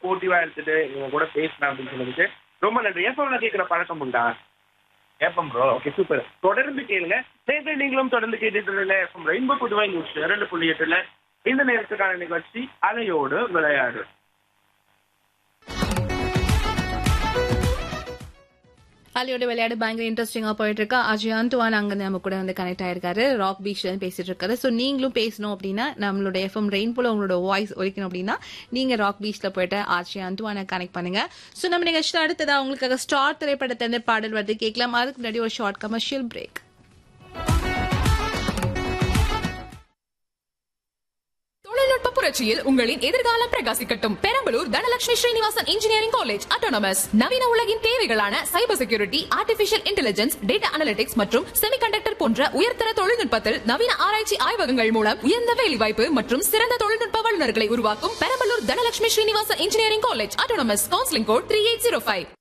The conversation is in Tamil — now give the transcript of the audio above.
ஸ்போர்ட்டிவா எடுத்துட்டு இவங்க கூட பேசலாம் அப்படின்னு சொன்னதுக்கு ரொம்ப நன்றி எஃப்எம்ல கேட்கிற பழக்கம் உண்டா கேப்பம் ப்ரோ ஓகே சூப்பர் தொடர்ந்து கேளுங்க நேற்று நீங்களும் தொடர்ந்து கேட்டுட்டு எஃப்எம் ரெயின்போ புதுவை நியூஸ் இரண்டு புள்ளி எட்டுல இந்த நேரத்துக்கான நிகழ்ச்சி அலையோடு விளையாடு அலியோட விளையாடு பயங்கர இன்ட்ரெஸ்டிங்கா போயிட்டு இருக்கு அஜய் அந்துவான் அங்க நம்ம கூட வந்து கனெக்ட் ஆயிருக்காரு ராக் பீச்ல பேசிட்டு இருக்காரு சோ நீங்களும் பேசணும் அப்படின்னா நம்மளோட எஃப்எம் ரெயின் போல உங்களோட வாய்ஸ் ஒழிக்கணும் அப்படின்னா நீங்க ராக் பீச்ல போயிட்டு அஜய் அந்துவான கனெக்ட் பண்ணுங்க சோ நம்ம நிகழ்ச்சியில் அடுத்ததா உங்களுக்காக ஸ்டார் திரைப்படத்திலிருந்து பாடல் வருது கேட்கலாம் அதுக்கு முன்னாடி ஒரு ஷார்ட் கமர்ஷியல் பிரேக் தொழில்நுட்ப புரட்சியில் உங்களின் எதிர்காலம் பிரகாசிக்கட்டும் Perambalur Dhanalakshmi Srinivasan engineering college autonomous நவீன உலகின் தேவைகளான cyber security artificial intelligence data analytics மற்றும் செமிகண்டக்டர் போன்ற உயர்தர தொழில்நுட்பத்தில் நவீன ஆராய்ச்சி ஆய்வகங்கள் மூலம் உயர்ந்த வேலைவாய்ப்பு மற்றும் சிறந்த தொழில்நுட்ப வல்லுநர்களை உருவாக்கும் Perambalur Dhanalakshmi Srinivasan engineering college autonomous counselling code three eight zero five